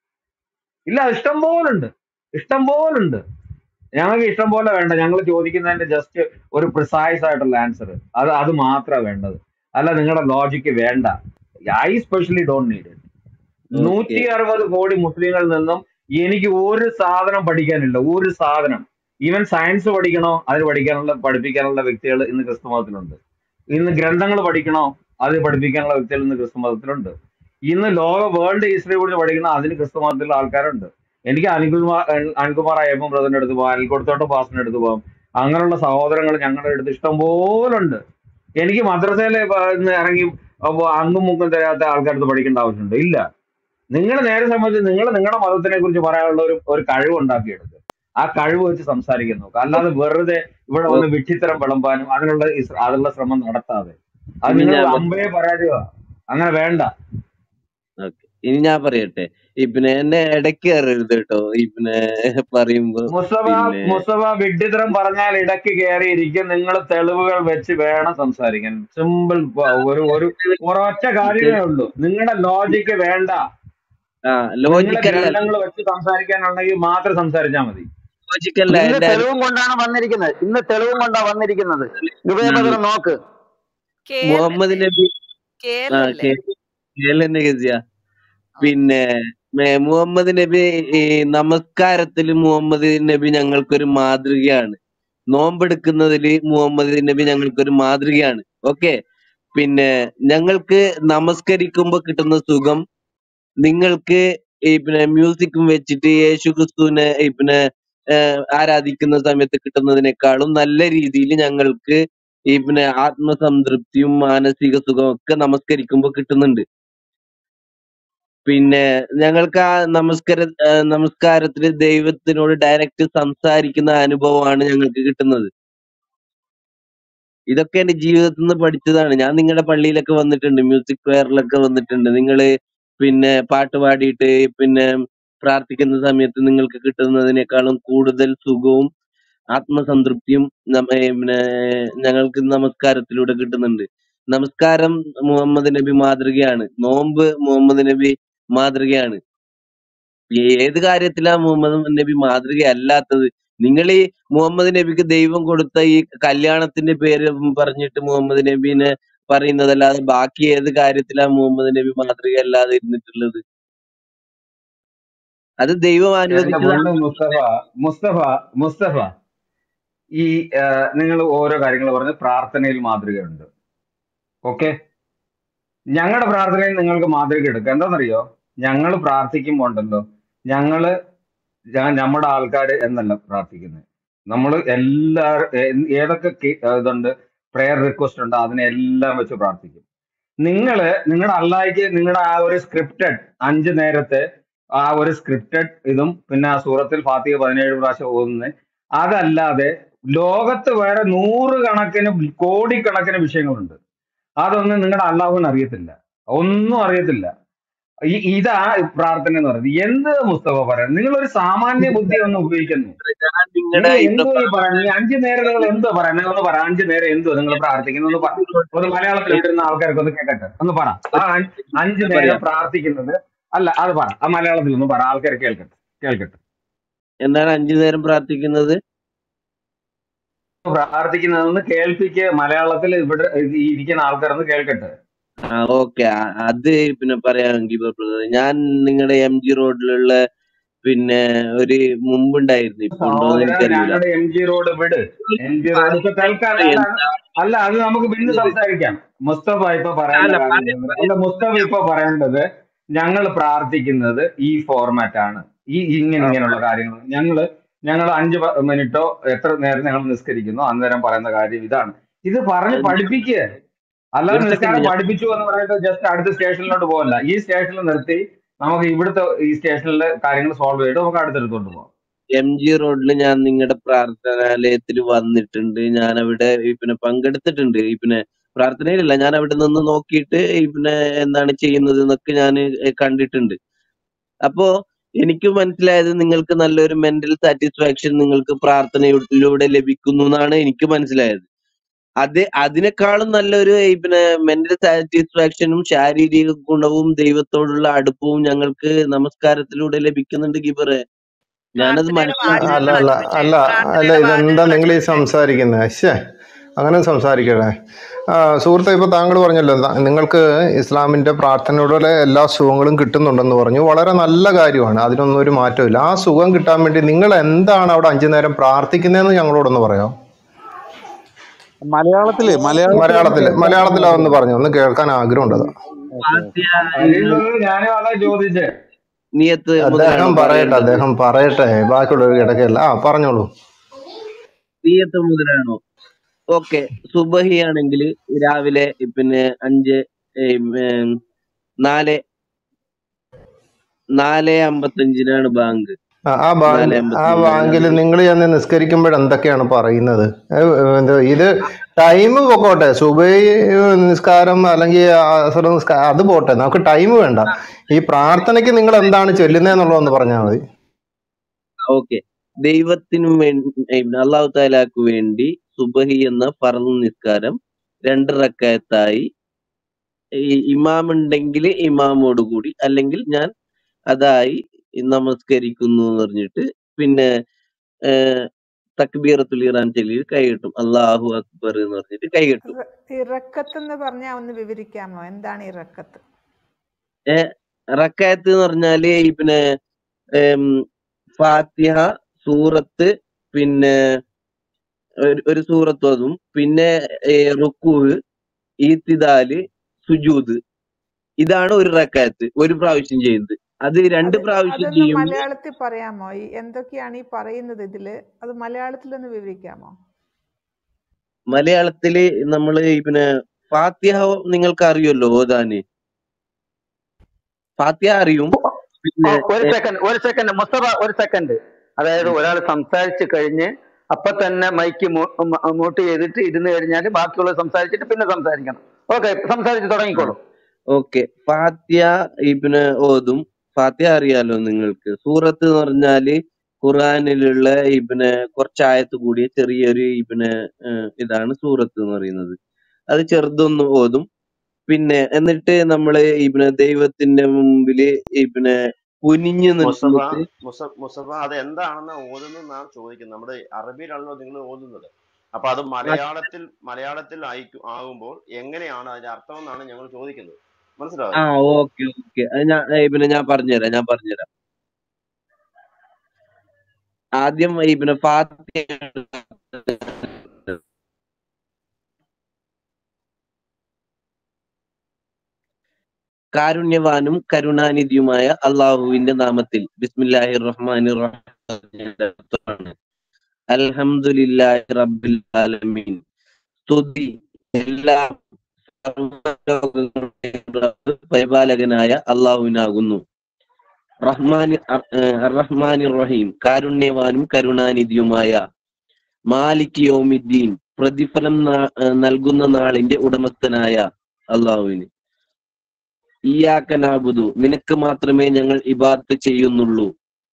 ഇല്ല ഇഷ്ടം പോലുണ്ട് ഇഷ്ടം പോലുണ്ട് ഞങ്ങൾക്ക് ഇഷ്ടം പോലെ വേണ്ട ഞങ്ങൾ ചോദിക്കുന്നതിന്റെ ജസ്റ്റ് ഒരു പ്രിസൈസ് ആയിട്ടുള്ള ആൻസർ അത് അത് മാത്രമാണ് വേണ്ടത് അല്ല നിങ്ങളുടെ ലോജിക്ക് വേണ്ട I especially don't need it നൂറ്റി ഓക്കെ അറുപത് കോടി മുസ്ലിങ്ങളിൽ നിന്നും എനിക്ക് ഒരു സാധനം പഠിക്കാനില്ല ഒരു സാധനം ഈവൻ സയൻസ് പഠിക്കണോ അതിന് പഠിക്കാനുള്ള പഠിപ്പിക്കാനുള്ള വ്യക്തികൾ ഇന്ന് ക്രിസ്തു മതത്തിലുണ്ട് ഇന്ന് ഗ്രന്ഥങ്ങൾ പഠിക്കണോ അത് പഠിപ്പിക്കാനുള്ള വ്യക്തികൾ ഇന്ന് ക്രിസ്തു മതത്തിലുണ്ട് ഇന്ന് ലോക വേൾഡ് ഹിസ്റ്ററി കുറിച്ച് പഠിക്കണം അതിന് ക്രിസ്തു മതത്തിലുള്ള ആൾക്കാരുണ്ട് എനിക്ക് അനിൽകുമാർ അനിൽകുമാർ അയ്യപ്പൻ ബ്രദറിന്റെ അടുത്ത് പോകാം അനിൽക്കൊടുത്തോട്ട പാസിന്റെ അടുത്ത് പോകാം അങ്ങനെയുള്ള സഹോദരങ്ങൾ ഞങ്ങളുടെ അടുത്ത് ഇഷ്ടം പോലുണ്ട് എനിക്ക് മദ്രസയിൽ ഇറങ്ങി അപ്പൊ അങ്ങും മുക്കും തരാത്ത ആൾക്കാരടുത്ത് പഠിക്കേണ്ട ആവശ്യമുണ്ട് ഇല്ല നിങ്ങൾ നേരെ സംബന്ധിച്ച് നിങ്ങൾ നിങ്ങളുടെ മതത്തിനെ കുറിച്ച് പറയാനുള്ള ഒരു ഒരു കഴിവ് ഉണ്ടാക്കിയെടുക്കുക ആ കഴിവ് വെച്ച് സംസാരിക്കാൻ നോക്കുക അല്ലാതെ വെറുതെ ഇവിടെ വന്ന് വിഡ്ഢിത്തരം വിളമ്പാനും അതിനുള്ള ഇസ്- അതിനുള്ള ശ്രമം നടത്താതെ അത് ഇനി നിങ്ങൾ ഞാൻ അമ്പയെ പരാജയമാണ് അങ്ങനെ വേണ്ട ഓക്കെ ഇനി ഞാൻ പറയട്ടെ ഈ പിന്നെ എന്നെ ഇടയ്ക്ക് കയറരുത് കേട്ടോ ഈ പിന്നെ പറയുമ്പോ മുസ്തഫ പിന്നെ മുസ്തഫ വിഡ്ഢിത്തരം പറഞ്ഞാൽ ഇടയ്ക്ക് കയറിയിരിക്കും നിങ്ങൾ തെളിവുകൾ വെച്ച് വേണം സംസാരിക്കാൻ സിമ്പിൾ ഒരു ഒരു ഒരൊറ്റ കാര്യമേ ഉള്ളൂ നിങ്ങളുടെ ലോജിക്ക് വേണ്ട ആ നിങ്ങളെ ലോജിക്കല്ല ഗ്രന്ഥങ്ങൾ വെച്ച് സംസാരിക്കാനുണ്ടെങ്കിൽ മാത്രം സംസാരിച്ചാൽ മതി ലോജിക്കല്ല ഇന്ന് എന്റെ തെളിവും കൊണ്ടാണ് വന്നിരിക്കുന്നത് ഇന്ന് തെളിവും കൊണ്ടാ വന്നിരിക്കുന്നത് ഗുബൈർ ഉം. ബദർ നോക്ക് മുഹമ്മദ് നബി ആ കേരളല്ലേ കേരളന്നെ ഗസിയ പിന്നെ മേ- മുഹമ്മദ് നബി ഈ നമസ്കാരത്തിൽ മുഹമ്മദ് നബി ഞങ്ങൾക്കൊരു മാതൃകയാണ് നോമ്പെടുക്കുന്നതിൽ മുഹമ്മദ് നബി ഞങ്ങൾക്കൊരു മാതൃകയാണ് ഓക്കെ പിന്നെ ഞങ്ങൾക്ക് നമസ്കരിക്കുമ്പോ കിട്ടുന്ന സുഖം നിങ്ങൾക്ക് ഈ പിന്നെ മ്യൂസിക്കും വെച്ചിട്ട് യേശു ക്രിസ്തുവിനെ ഈ പിന്നെ ഏഹ് ആരാധിക്കുന്ന സമയത്ത് കിട്ടുന്നതിനേക്കാളും നല്ല രീതിയിൽ ഞങ്ങൾക്ക് ഈ പിന്നെ ആത്മസംതൃപ്തിയും മാനസിക സുഖവും ഒക്കെ നമസ്കരിക്കുമ്പോൾ കിട്ടുന്നുണ്ട് പിന്നെ ഞങ്ങൾക്ക് ആ നമസ്കാര ഏഹ് നമസ്കാരത്തില് ദൈവത്തിനോട് ഡയറക്റ്റ് സംസാരിക്കുന്ന അനുഭവമാണ് ഞങ്ങൾക്ക് കിട്ടുന്നത് ഇതൊക്കെ എന്റെ ജീവിതത്തിൽ നിന്ന് പഠിച്ചതാണ് ഞാൻ നിങ്ങളുടെ പള്ളിയിലൊക്കെ വന്നിട്ടുണ്ട് മ്യൂസിക് പ്ലെയറിലൊക്കെ വന്നിട്ടുണ്ട് നിങ്ങള് പിന്നെ പാട്ട് പാടിയിട്ട് പിന്നെ പ്രാർത്ഥിക്കുന്ന സമയത്ത് നിങ്ങൾക്ക് കിട്ടുന്നതിനേക്കാളും കൂടുതൽ സുഖവും ആത്മസംതൃപ്തിയും നമ്മ- ഏ, പിന്നെ ഞങ്ങൾക്ക് നമസ്കാരത്തിലൂടെ കിട്ടുന്നുണ്ട് നമസ്കാരം മുഹമ്മദ് നബി മാതൃകയാണ് നോമ്പ് മുഹമ്മദ് നബി മാതൃകയാണ് ഏത് കാര്യത്തിലാ മുഹമ്മദ് നബി മാതൃകയല്ലാത്തത് നിങ്ങൾ ഈ മുഹമ്മദ് നബിക്ക് ദൈവം കൊടുത്ത ഈ കല്യാണത്തിന്റെ പേര് പറഞ്ഞിട്ട് മുഹമ്മദ് നബീനെ പറയുന്നതല്ലാതെ ബാക്കി ഏത് കാര്യത്തിലാ മുഹമ്മദ് നബി മാതൃകയല്ലാതെ ഇരുന്നിട്ടുള്ളത് അത് ദൈവം എന്റെ അനുവദിച്ചതാണ് പൊന്നു മുസ്തഫ മുസ്തഫ മുസ്തഫ ഈ നിങ്ങൾ ഓരോ കാര്യങ്ങൾ പറഞ്ഞ് പ്രാർത്ഥനയിൽ മാതൃകയുണ്ട് ഓക്കെ ഞങ്ങളുടെ പ്രാർത്ഥനയിൽ നിങ്ങൾക്ക് മാതൃക എടുക്കുക എന്താണെന്നറിയോ ഞങ്ങൾ പ്രാർത്ഥിക്കുമ്പോൾ ഉണ്ടല്ലോ ഞങ്ങള് ഞ- നമ്മുടെ ആൾക്കാർ എന്നല്ല പ്രാർത്ഥിക്കുന്നത് നമ്മൾ എല്ലാ ഏ- ഏതൊക്കെ കേ- ഇതുണ്ട് പ്രെയർ റിക്വസ്റ്റ് ഉണ്ട് അതിനെല്ലാം വെച്ച് പ്രാർത്ഥിക്കും നിങ്ങള് നിങ്ങളുടെ അള്ളാഹിക്ക് നിങ്ങളുടെ ആ ഒരു സ്ക്രിപ്റ്റഡ് അഞ്ച് നേരത്തെ ആ ഒരു സ്ക്രിപ്റ്റഡ് ഇതും പിന്നെ ആ സൂറത്തിൽ ഫാത്തിക പതിനേഴ് പ്രാവശ്യം ഓതുന്നത് അതല്ലാതെ ലോകത്ത് വേറെ നൂറുകണക്കിന് കോടിക്കണക്കിന് വിഷയങ്ങളുണ്ട് അതൊന്നും നിങ്ങളുടെ അള്ളാഹുവിന് അറിയത്തില്ല ഒന്നും അറിയത്തില്ല ഈ ഇതാ പ്രാർത്ഥന എന്ന് പറയുന്നത് എന്ത് മുസ്തഫ പറയാൻ നിങ്ങൾ ഒരു സാമാന്യ ബുദ്ധി ഒന്ന് ഉപയോഗിക്കുന്നു ഞാൻ നിങ്ങൾ നിങ്ങളുടെ എന്തോ ഈ പറയുന്നത് ഈ അഞ്ചു നേരം നിങ്ങൾ എന്തോ പറയുന്നത് ഒന്ന് പറ അഞ്ചു നേരം എന്തോ നിങ്ങൾ പ്രാർത്ഥിക്കുന്നത് ഒന്ന് പറ ഒന്ന് മലയാളത്തിൽ ഇട്ടിരുന്ന ആൾക്കാർക്ക് ഒന്ന് കേൾക്കട്ടെ ഒന്ന് പറ ആ അഞ്ച് അഞ്ചു നേരം പറയാം പ്രാർത്ഥിക്കുന്നത് അല്ല അത് പറ ആ മലയാളത്തിൽ ഒന്ന് പറ ആൾക്കാർ കേൾക്കട്ടെ കേൾക്കട്ടെ എന്താണ് അഞ്ചു നേരം പ്രാർത്ഥിക്കുന്നത് പ്രാർത്ഥിക്കുന്നതെന്ന് കേൾപ്പിക്ക് മലയാളത്തിൽ ഇവിടെ ഈ ഇരിക്കുന്ന ആൾക്കാരൊന്ന് കേൾക്കട്ടെ ആ ഓക്കെ അത് പിന്നെ പറയാമെങ്കിൽ ബ്രദർ ഞാൻ നിങ്ങളുടെ എം ജി റോഡിലുള്ള പിന്നെ ഒരു മുമ്പുണ്ടായിരുന്നു ഇപ്പൊ ഉണ്ടോന്ന് സഹോദര എനിക്കറിയില്ല ഞങ്ങളുടെ എം ജി റോഡ് വിട് എം ജി റോഡ് ഇപ്പൊ തൽക്കാലം അല്ല അല്ല അത് നമുക്ക് പിന്നെ സംസാരിക്കാം മുസ്തഫ ഇപ്പൊ പറയേണ്ട അല്ല, കാര്യം അല്ല മുസ്തഫ ഇപ്പൊ പറയേണ്ടത് ഞങ്ങൾ പ്രാർത്ഥിക്കുന്നത് ഈ ഫോർമാറ്റ് ആണ് ഈ ഇങ്ങനെ ഇങ്ങനെയുള്ള കാര്യങ്ങൾ ഞങ്ങള് ഞങ്ങൾ അഞ്ച് പ- മിനിറ്റോ എത്ര നേരം ഞങ്ങൾ നിസ്കരിക്കുന്നു അന്നേരം പറയുന്ന കാര്യം ഇതാണ് ഇത് പറഞ്ഞ് പഠിപ്പിക്കുക അല്ലാതെ ഒരു second നിസ്കാരം ഞാൻ- പഠിപ്പിച്ചു എന്ന് പറഞ്ഞിട്ട് ജസ്റ്റ് അടുത്ത സ്റ്റേഷനിലോട്ട് പോകല്ല ഈ സ്റ്റേഷനിൽ നിർത്തി നമുക്ക് ഇവിടുത്തെ ഈ സ്റ്റേഷനിലെ കാര്യങ്ങൾ സോൾവ് ചെയ്തിട്ട് നമുക്ക് അടുത്തെടുത്തോണ്ട് പോകാം എം ജി റോഡിൽ ഞാൻ നിങ്ങളുടെ പ്രാർത്ഥനാലയത്തിൽ വന്നിട്ടുണ്ട് ഞാൻ അവിടെ ഈ പിന്നെ പങ്കെടുത്തിട്ടുണ്ട് ഈ പിന്നെ പ്രാർത്ഥനയിലല്ല ഞാൻ അവിടെ നിന്ന് നോക്കിയിട്ട് ഈ പിന്നെ എന്താണ് ചെയ്യുന്നത് എന്നൊക്കെ ഞാൻ കണ്ടിട്ടുണ്ട് അപ്പോ എനിക്ക് മനസ്സിലായത് നിങ്ങൾക്ക് നല്ലൊരു മെന്റൽ സാറ്റിസ്ഫാക്ഷൻ നിങ്ങൾക്ക് പ്രാർത്ഥനയിലൂടെ ലഭിക്കുന്നു എന്നാണ് എനിക്ക് മനസ്സിലായത് അത് അതിനേക്കാളും നല്ലൊരു ഈ പിന്നെ മെന്റൽ സാറ്റിസ്ഫാക്ഷനും ശാരീരിക ഗുണവും ദൈവത്തോടുള്ള അടുപ്പവും ഞങ്ങൾക്ക് നമസ്കാരത്തിലൂടെ ലഭിക്കുന്നുണ്ട് ഗിബറെ ഞാനത് അല്ല പ്രാർത്ഥനയുടെ അല്ല മനസ്സിലാക്കി അല്ല അല്ല പ്രാർത്ഥനയുടെ ഇതെന്താ വാചകങ്ങൾ നിങ്ങൾ ഈ സംസാരിക്കുന്നത് ശ്ശേ അങ്ങനെ സംസാരിക്കണേ ആ, സുഹൃത്തെ ഇപ്പൊ താങ്കൾ പറഞ്ഞല്ലോ ത- നിങ്ങൾക്ക് ഇസ്ലാമിന്റെ പ്രാർത്ഥനയോടെ എല്ലാ സുഖങ്ങളും കിട്ടുന്നുണ്ടെന്ന് പറഞ്ഞു വളരെ നല്ല കാര്യമാണ് അതിനൊന്നും ഒരു മാറ്റമില്ല ആ സുഖം കിട്ടാൻ വേണ്ടി നിങ്ങൾ എന്താണ് അവിടെ അഞ്ചു നേരം പ്രാർത്ഥിക്കുന്നതെന്ന് ഞങ്ങളോടൊന്ന് പറയാം മലയാളത്തില് മലയാളത്തിൽ മലയാളത്തില് മലയാളത്തിൽ അതൊന്ന് പറഞ്ഞു ഒന്ന് കേൾക്കാൻ ആഗ്രഹമുണ്ട് അതാ ഓക്കെ അലീബ് ഞാനും അതാ ചോദിച്ചേ നിയത്ത് അദ്ദേഹം മുതലാണോ പറയട്ടെ പറയേണ്ടത് അദ്ദേഹം പറയട്ടെ ബാക്കിയുള്ളവർ കിടക്കല്ല ആ പറഞ്ഞോളൂ നിയത്ത് മുതലാണോ ഓക്കെ സുബഹി ആണെങ്കിൽ രാവിലെ പിന്നെ അഞ്ച് ഏം, ഏം, നാല് നാല് അമ്പത്തഞ്ചിനാണ് ബാങ്ക് ആ ആ ബാങ്ക് നാല് ആ അമ്പത്തഞ്ചിനാണ് ബാങ്കിൽ അത് നിങ്ങൾ ചെന്ന് നിസ്കരിക്കുമ്പോൾ എന്തൊക്കെയാണ് പറയുന്നത് ഏ, എന്ത് ഇത് ടൈം പോക്കോട്ടെ സുബൈ നിസ്കാരം അല്ലെങ്കിൽ അസർ നിസ്കാരം അത് പോട്ടെ നമുക്ക് ടൈം വേണ്ട ഈ പ്രാർത്ഥനയ്ക്ക് നിങ്ങൾ എന്താണ് ചൊല്ലുന്നതെന്നുള്ളതൊന്ന് പറഞ്ഞാൽ മതി ഓക്കെ ദൈവത്തിനു വേണ്ടി അള്ളാഹു താലാക്ക് വേണ്ടി സുബഹി എന്ന ഫർദ് നിസ്കാരം രണ്ട് റക്കായത്തായി ഈ ഇമാം ഉണ്ടെങ്കിൽ ഇമാമോട് കൂടി അല്ലെങ്കിൽ ഞാൻ അതായി നമസ്കരിക്കുന്നു എന്ന് പറഞ്ഞിട്ട് പിന്നെ ഏഹ്, തക്ബീറത്തുൽ ഇറാൻ ചൊല്ലി കൈകെട്ടും അള്ളാഹു അക്ബർ എന്ന് പറഞ്ഞിട്ട് കൈകെട്ടും ഇറ- ഇറക്കത്ത് എന്ന് പറഞ്ഞാൽ ഒന്ന് വിവരിക്കാമോ എന്താണ് ഇറക്കത്ത് ഏഹ്, റക്കായത്ത് എന്ന് പറഞ്ഞാല് ഈ പിന്നെ ഏം, ഫാത്തിഹ സൂറത്ത് പിന്നെ ഒരു ഒരു സൂറത്ത് അതും പിന്നെ റുക്കൂഹ് ഈത്തിദാല് സുജൂദ് ഇതാണ് ഒരു റക്കായത്ത് ഒരു പ്രാവശ്യം ചെയ്യുന്നത് അത് രണ്ട് അത് പ്രാവശ്യം അതൊന്ന് ചെയ്യുമ്പോൾ മലയാളത്തിൽ പറയാമോ ഈ എന്തൊക്കെയാണ് ഈ പറയുന്നത് ഇതില് അത് മലയാളത്തിൽ ഒന്ന് വിവരിക്കാമോ മലയാളത്തില് നമ്മള് ഈ പിന്നെ ഫാത്തിഹ നിങ്ങൾക്ക് അറിയുമല്ലോ ഓതാന് ഫാത്തിഹ അറിയും ആ, പിന്നെ ഒരു ഏ, സെക്കൻഡ് ഒരു സെക്കൻഡ് മുസ്തഫ ഒരു സെക്കൻഡ് അതായത് ഒരാൾ സംസാരിച്ച് കഴിഞ്ഞ് അപ്പൊ തന്നെ മൈക്ക് മ്യൂട്ട് ചെയ്തിട്ട് ഇരുന്ന് കഴിഞ്ഞാൽ ബാക്കിയുള്ളത് സംസാരിച്ചിട്ട് പിന്നെ സംസാരിക്കണം ഓക്കെ സംസാരിച്ച് തുടങ്ങിക്കോളൂ ഓക്കെ ഫാത്തിഹ ഈ പിന്നെ ഓതും ഫാത്തിഹ അറിയാലോ നിങ്ങൾക്ക് സൂറത്ത് എന്ന് പറഞ്ഞാല് ഖുർആനിലുള്ള ഈ പിന്നെ കുറച്ചായത്ത് കൂടിയ ചെറിയൊരു ഈ പിന്നെ ഏഹ്, ഇതാണ് സൂറത്ത് എന്ന് പറയുന്നത് അത് ചെറുതൊന്ന് ഓതും പിന്നെ എന്നിട്ട് നമ്മള് ഈ പിന്നെ ദൈവത്തിന്റെ മുമ്പില് ഈ പിന്നെ കുനിഞ്ഞു മുസഫ നിന്നിട്ട് മുസ മുസഫ അത് എന്താണെന്ന് ഓതുന്നതെന്നാണ് ചോദിക്കുന്നത് നമ്മുടെ അറബിയിലാണല്ലോ നിങ്ങൾ ഓതുന്നത് അപ്പൊ അത് മലയാളത്തിൽ മലയാളത്തിൽ അയക്കും ആകുമ്പോൾ എങ്ങനെയാണ് അതിന്റെ അർത്ഥം എന്നാണ് ഞങ്ങൾ ചോദിക്കുന്നത് ആ മനസ്സിലായോ ഓക്കെ ഓക്കെ ഞാൻ ഏ, പിന്നെ ഞാൻ പറഞ്ഞുതരാം ഞാൻ പറഞ്ഞുതരാം ആദ്യം ഈ പിന്നെ ഫാത്തിഹ കാരുണ്യവാനും കരുണാനിധിയുമായ അള്ളാഹുവിന്റെ നാമത്തിൽ ബിസ്മില്ലാഹിർ റഹ്മാനിർ റഹീം അൽഹംദുലില്ലാഹി റബ്ബിൽ ആലമീൻ സ്തുതി എല്ലാ സർവ്വലോകങ്ങളുടെയും റബ്ബ് പരിപാലകനായ അള്ളാഹുവിനാകുന്നു റഹ്മാൻ റഹ്മാനിർ റഹീം കാരുണ്യവാനും കരുണാനിധിയുമായ മാലിക് യോമിദ്ദീൻ പ്രതിഫലം നാ- ഏർ നൽകുന്ന നാളിന്റെ ഉടമസ്ഥനായ അള്ളാഹുവിന് ഇയാക്ക നാബുദു നിനക്ക് മാത്രമേ ഞങ്ങൾ ഇബാദത്ത് ചെയ്യുന്നുള്ളൂ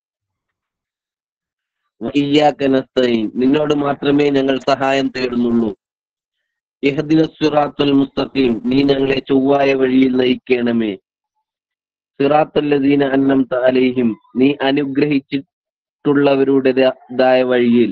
ഇയാക്ക നസ്തഈൻ നിന്നോട് മാത്രമേ ഞങ്ങൾ സഹായം തേടുന്നുള്ളൂ ഇഹ്ദിന സിറാത്തുൽ മുസ്തഖീം നീ ഞങ്ങളെ ചൊവ്വായ വഴിയിൽ നയിക്കണമേ സിറാത്തല്ലദീന അന്നംത അലൈഹിം നീ അനുഗ്രഹിച്ചിട്ടുള്ളവരുടേതായ വഴിയിൽ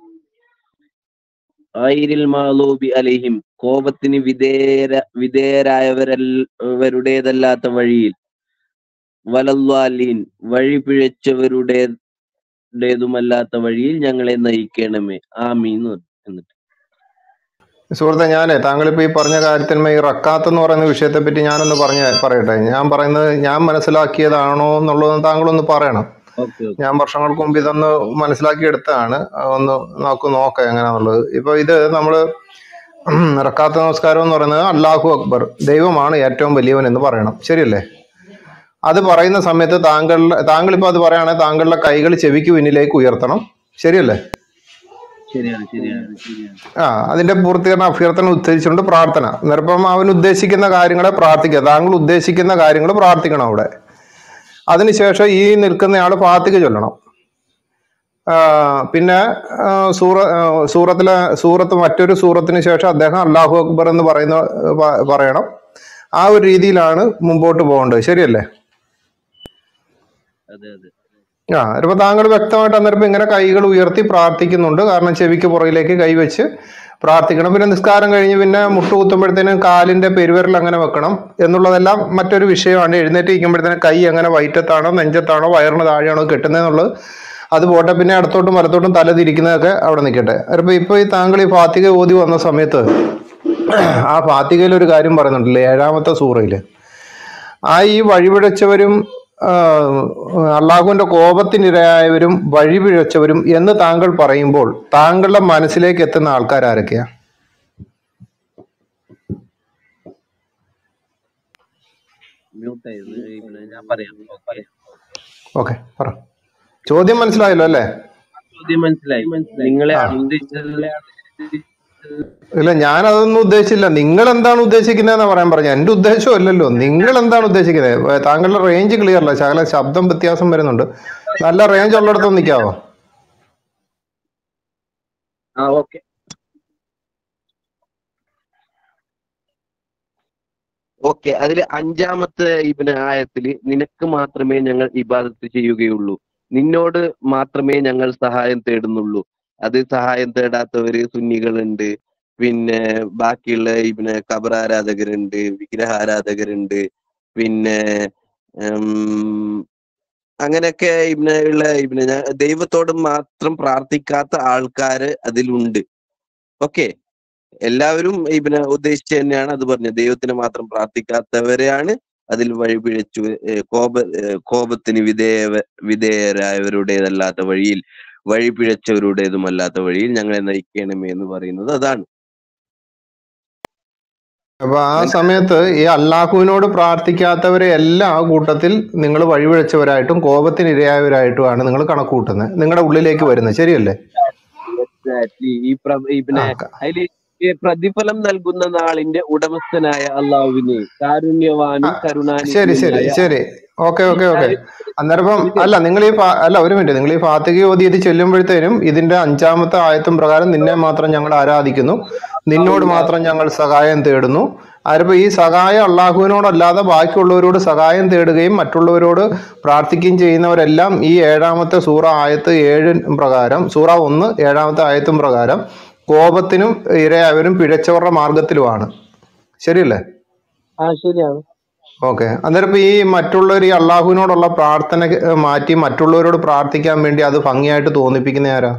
ഐരിൽ മാലൂബി അലൈഹിം കോപത്തിന് വിധേയര വിധേയരായവരുടേതല്ലാത്ത വഴിയിൽ വലല്ലാലീൻ വഴി പിഴച്ചവരുടേതുമല്ലാത്ത വഴിയിൽ ഞങ്ങളെ നയിക്കണമേ ആമീൻ എന്ന് പറഞ്ഞു. എന്നിട്ട് സുഹൃത്തെ ഞാനേ താങ്കളിപ്പോ ഈ പറഞ്ഞ കാര്യത്തിന്മേ ഈ റക്കാത്ത് എന്ന് പറയുന്ന വിഷയത്തെ പറ്റി ഞാനൊന്ന് പറഞ്ഞ പറയട്ടെ ഞാൻ പറയുന്നത് ഞാൻ മനസ്സിലാക്കിയതാണോ എന്നുള്ളത് താങ്കളൊന്ന് പറയണം ഓക്കെ ഓക്കെ ഞാൻ വർഷങ്ങൾക്ക് മുമ്പ് ഇതൊന്ന് മനസ്സിലാക്കിയെടുത്താണ് ഒന്ന് നോക്ക് നോക്കാം എങ്ങനെയാന്നുള്ളത് ഇപ്പൊ ഇത് നമ്മള് റക്കാത്ത നമസ്കാരം എന്ന് പറയുന്നത് അള്ളാഹു അക്ബർ ദൈവമാണ് ഏറ്റവും വലിയവൻ എന്ന് പറയണം ശരിയല്ലേ അത് പറയുന്ന സമയത്ത് താങ്കളുടെ താങ്കൾ ഇപ്പൊ അത് പറയുകയാണെങ്കിൽ താങ്കളുടെ കൈകൾ ചെവിക്ക് പിന്നിലേക്ക് ഉയർത്തണം ശരിയല്ലേ ശരിയാണ് ശരിയാണ് ശരിയാണ് ആ അതിന്റെ പൂർത്തീകരണ അഭ്യർത്ഥന ഉദ്ധരിച്ചുകൊണ്ട് പ്രാർത്ഥന അന്നേരം അവൻ ഉദ്ദേശിക്കുന്ന കാര്യങ്ങളെ പ്രാർത്ഥിക്കുക താങ്കൾ ഉദ്ദേശിക്കുന്ന കാര്യങ്ങൾ പ്രാർത്ഥിക്കണം അവിടെ അതിനുശേഷം ഈ നിൽക്കുന്നയാൾ ഫാത്തിക ചൊല്ലണം ആ, പിന്നെ ആ, സൂറ ആ, സൂറത്തിലെ സൂറത്ത് മറ്റൊരു സൂറത്തിന് ശേഷം അദ്ദേഹം അള്ളാഹു അക്ബർ എന്ന് പറയുന്ന പ- പറയണം ആ ഒരു രീതിയിലാണ് മുമ്പോട്ട് പോകേണ്ടത് ശരിയല്ലേ അതെ അതെ ആ ഇപ്പൊ താങ്കൾ വ്യക്തമായിട്ട് അന്നേരം ഇങ്ങനെ കൈകൾ ഉയർത്തി പ്രാർത്ഥിക്കുന്നുണ്ട് കാരണം ചെവിക്ക് പുറകിലേക്ക് കൈവച്ച് പ്രാർത്ഥിക്കണം പിന്നെ നിസ്കാരം കഴിഞ്ഞ് പിന്നെ മുട്ട് കുത്തുമ്പോഴത്തേനും കാലിന്റെ പെരുവിരൽ അങ്ങനെ വെക്കണം എന്നുള്ളതെല്ലാം മറ്റൊരു വിഷയമാണ് എഴുന്നേറ്റ് ഇരിക്കുമ്പോഴത്തേനും കൈ എങ്ങനെ വയറ്റത്താണോ നെഞ്ചത്താണോ വയറിന് താഴെയാണോ കെട്ടുന്നതെന്നുള്ളത് അത് പോട്ടെ പിന്നെ അടുത്തോട്ടും വലത്തോട്ടും തല തിരിക്കുന്നതൊക്കെ അവിടെ നിൽക്കട്ടെ അപ്പൊ ഇപ്പൊ ഈ താങ്കൾ ഈ ഫാത്തിക ഓതി വന്ന സമയത്ത് ആ ഫാത്തികയിൽ ഒരു കാര്യം പറയുന്നുണ്ടല്ലേ ഏഴാമത്തെ സൂറയില് ആ ഈ വഴിപിഴച്ചവരും ആ, അള്ളാഹുവിന്റെ കോപത്തിനിരയായവരും വഴിപിഴച്ചവരും എന്ന് താങ്കൾ പറയുമ്പോൾ താങ്കളുടെ മനസ്സിലേക്ക് എത്തുന്ന ആൾക്കാർ ആരൊക്കെയാ മ്യൂട്ട് ആയിരുന്നു പിന്നെ ഞാൻ പറയാം ഓക്കെ ഓക്കെ പറ ചോദ്യം മനസ്സിലായല്ലോ അല്ലേ ചോദ്യം മനസ്സിലായി നിങ്ങളെ ഉദ്ദേശിച്ചത് ഇല്ല ഞാൻ അതൊന്നും ഉദ്ദേശിച്ചില്ല നിങ്ങൾ എന്താണ് ഉദ്ദേശിക്കുന്നതെന്ന് പറയാൻ പറഞ്ഞു എന്റെ ഉദ്ദേശം അല്ലല്ലോ നിങ്ങൾ എന്താണ് ഉദ്ദേശിക്കുന്നത് ഏ, താങ്കളുടെ റേഞ്ച് ക്ലിയർ അല്ല ശകല ശബ്ദം വ്യത്യാസം വരുന്നുണ്ട് നല്ല റേഞ്ച് ഉള്ളിടത്ത് നിൽക്കാവോ ആ ഓക്കെ ഓക്കെ അതിൽ അഞ്ചാമത്തെ ഇബിന് ആയത്തില് നിനക്ക് മാത്രമേ ഞങ്ങൾ ഇബാദത്ത് ചെയ്യുകയുള്ളൂ നിന്നോട് മാത്രമേ ഞങ്ങൾ സഹായം തേടുന്നുള്ളൂ അത് സഹായം തേടാത്തവര് സുന്നികളുണ്ട് പിന്നെ ബാക്കിയുള്ള ഇബിന് ഖബർ ആരാധകരുണ്ട് വിഗ്രഹാരാധകരുണ്ട് പിന്നെ ഉം, അങ്ങനെയൊക്കെ ഇബിന് ഉള്ള ഇബിന് ഞാൻ- ദൈവത്തോട് മാത്രം പ്രാർത്ഥിക്കാത്ത ആൾക്കാര് അതിലുണ്ട് ഓക്കെ എല്ലാവരും ഇബിനെ ഉദ്ദേശിച്ച് തന്നെയാണ് അത് പറഞ്ഞത് ദൈവത്തിന് മാത്രം പ്രാർത്ഥിക്കാത്തവരെയാണ് അതിൽ വഴിപിഴച്ചു ഏർ കോപ ഏർ കോപത്തിന് വിധേയ വിധേയരായവരുടേതല്ലാത്ത വഴിയിൽ വഴിപിഴച്ചവരുടേതുമല്ലാത്ത വഴിയിൽ ഞങ്ങളെ നയിക്കണമേ എന്ന് പറയുന്നത് അതാണ് അപ്പൊ ആ സമയത്ത് ഈ അള്ളാഹുവിനോട് പ്രാർത്ഥിക്കാത്തവരെ എല്ലാം ആ കൂട്ടത്തിൽ നിങ്ങൾ വഴിപിഴച്ചവരായിട്ടും കോപത്തിന് ഇരയായവരായിട്ടുമാണ് നിങ്ങൾ കണക്ക് കൂട്ടുന്നത് നിങ്ങളുടെ ഉള്ളിലേക്ക് വരുന്നത് ശരിയല്ലേ Exactly. ഈ പ്ര ഈ ആ പിന്നെ ക- അതില് ഈ പ്രതിഫലം നൽകുന്ന നാളിന്റെ ഉടമസ്ഥനായ അള്ളാഹുവിനെ കാരുണ്യവാനും ആ, ശരി ശരി കരുണാനിധിയുമായ ശരി ഓക്കെ ഓക്കെ ഓക്കെ കാര്യം അന്നേരം ഇത് അല്ല നിങ്ങൾ ഈ ഫാ- അല്ല ഒരു മിനിറ്റ് നിങ്ങൾ ഈ ഫാത്തിക ഓതി ഇത് ചെല്ലുമ്പോഴത്തേനും ഇതിന്റെ അഞ്ചാമത്തെ ആയത്തും പ്രകാരം നിന്നെ മാത്രം ഞങ്ങൾ ആരാധിക്കുന്നു നിന്നോട് മാത്രം ഞങ്ങൾ സഹായം തേടുന്നു അതിപ്പോ ഈ സഹായം അള്ളാഹുവിനോടല്ലാതെ ബാക്കിയുള്ളവരോട് സഹായം തേടുകയും മറ്റുള്ളവരോട് പ്രാർത്ഥിക്കുകയും ചെയ്യുന്നവരെല്ലാം ഈ ഏഴാമത്തെ സൂറ ആയത്ത് ഏഴ് പ്രകാരം സൂറ ഒന്ന് ഏഴാമത്തെ ആയത്തും പ്രകാരം കോപത്തിനും ഇരയായവരും പിഴച്ചവരുടെ മാർഗത്തിലുമാണ് ശരിയല്ലേ ആ ശരിയാണ് ഓക്കെ അന്നേരം ഇപ്പൊ ഈ മറ്റുള്ളവർ ഈ അള്ളാഹുവിനോടുള്ള പ്രാർത്ഥന ഏർ മാറ്റി മറ്റുള്ളവരോട് പ്രാർത്ഥിക്കാൻ വേണ്ടി അത് ഭംഗിയായിട്ട് തോന്നിപ്പിക്കുന്ന ആരാ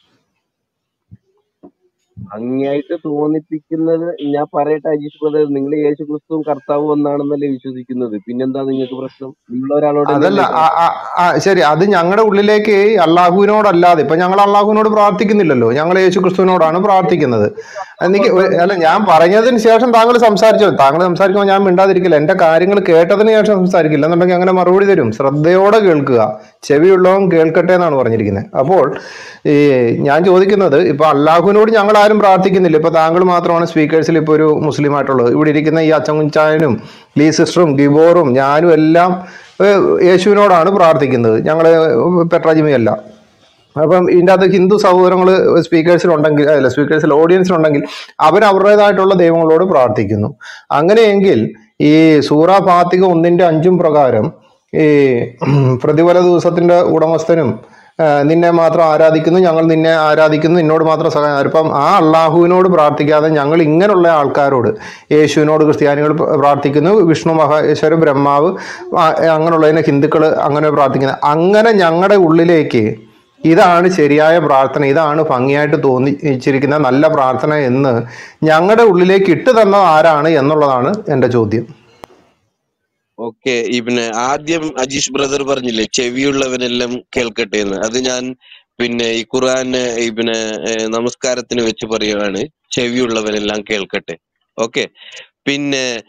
ഭംഗിയായിട്ട് തോന്നിപ്പിക്കുന്നത് ഞാൻ പറയട്ടെ അജീഷ് ബ്രദർ നിങ്ങൾ യേശു ക്രിസ്തുവും കർത്താവും ഒന്നാണെന്നല്ലേ വിശ്വസിക്കുന്നത് പിന്നെന്താ നിങ്ങൾക്ക് പ്രശ്നം നിങ്ങൾ ഒരാളോട് അതല്ല തന്നെയല്ലേ ആ, ആ, ആ, ശരി അത് ഞങ്ങളുടെ ഉള്ളിലേക്ക് അള്ളാഹുവിനോടല്ലാതെ ഇപ്പൊ ഞങ്ങൾ അള്ളാഹുവിനോട് പ്രാർത്ഥിക്കുന്നില്ലല്ലോ ഞങ്ങൾ യേശു ക്രിസ്തുവിനോടാണ് പ്രാർത്ഥിക്കുന്നത് എനിക്ക് ഒരു- അല്ല ഞാൻ പറഞ്ഞതിന് ശേഷം താങ്കൾ സംസാരിച്ചോ താങ്കൾ സംസാരിക്കുമ്പോൾ ഞാൻ മിണ്ടാതിരിക്കില്ല എന്റെ കാര്യങ്ങൾ കേട്ടതിന് ശേഷം സംസാരിക്കില്ല എന്നുണ്ടെങ്കിൽ അങ്ങനെ മറുപടി തരും ശ്രദ്ധയോടെ കേൾക്കുക ചെവിയുള്ളവൻ കേൾക്കട്ടെ എന്നാണ് പറഞ്ഞിരിക്കുന്നത് അപ്പോൾ ഈ ഞാൻ ചോദിക്കുന്നത് ഇപ്പൊ അള്ളാഹുവിനോട് ഞങ്ങൾ ആരും പ്രാർത്ഥിക്കുന്നില്ല ഇപ്പൊ താങ്കൾ മാത്രമാണ് സ്പീക്കേഴ്സിൽ ഇപ്പൊ ഒരു മുസ്ലിം ആയിട്ടുള്ളത് ഇവിടെ ഇരിക്കുന്ന ഈ അച്ചൻകുഞ്ചായനും ലീ സിസ്റ്ററും ഗിബോറും ഞാനും എല്ലാം ഏഹ്, യേശുവിനോടാണ് പ്രാർത്ഥിക്കുന്നത് ഞങ്ങൾ പെട്രാജിമയല്ല അപ്പം ഇതിൻ്റെ അകത്ത് ഹിന്ദു സഹോദരങ്ങൾ സ്പീക്കേഴ്സിലുണ്ടെങ്കിൽ അല്ല സ്പീക്കേഴ്സിൽ ഓഡിയൻസിലുണ്ടെങ്കിൽ അവർ അവരുടേതായിട്ടുള്ള ദൈവങ്ങളോട് പ്രാർത്ഥിക്കുന്നു അങ്ങനെയെങ്കിൽ ഈ സൂറ ഫാത്തിക ഒന്നിന്റെ അഞ്ചും പ്രകാരം ഈ പ്രതിഫല ദിവസത്തിന്റെ ഉടമസ്ഥനും ആ, നിന്നെ മാത്രം ആരാധിക്കുന്നു ഞങ്ങൾ നിന്നെ ആരാധിക്കുന്നു നിന്നോട് മാത്രം സഹായം ഇപ്പം ആ അള്ളാഹുവിനോട് പ്രാർത്ഥിക്കാതെ ഞങ്ങൾ ഇങ്ങനെയുള്ള ആൾക്കാരോട് യേശുവിനോട് ക്രിസ്ത്യാനികൾ പ്ര- പ്രാർത്ഥിക്കുന്നു വിഷ്ണു മഹേശ്വര ബ്രഹ്മാവ് ആ, അങ്ങനെയുള്ളതിനെ ഹിന്ദുക്കൾ അങ്ങനെ പ്രാർത്ഥിക്കുന്നത് അങ്ങനെ ഞങ്ങളുടെ ഉള്ളിലേക്ക് ഇതാണ് ശരിയായ പ്രാർത്ഥന ഇതാണ് ഭംഗിയായിട്ട് തോന്നിച്ചിരിക്കുന്ന നല്ല പ്രാർത്ഥന എന്ന് ഞങ്ങളുടെ ഉള്ളിലേക്ക് ഇട്ട് തന്നത് ആരാണ് എന്നുള്ളതാണ് എൻ്റെ ചോദ്യം ഓക്കെ പിന്നെ ആദ്യം അജീഷ് ബ്രദർ പറഞ്ഞില്ലേ ചെവിയുള്ളവനെല്ലാം കേൾക്കട്ടെ എന്ന് അത് ഞാൻ പിന്നെ ഈ ഖുർആൻ ഈ പിന്നെ ഏഹ്, നമസ്കാരത്തിന് വെച്ച് പറയുകയാണ് ചെവിയുള്ളവനെല്ലാം കേൾക്കട്ടെ ഓക്കെ പിന്നെ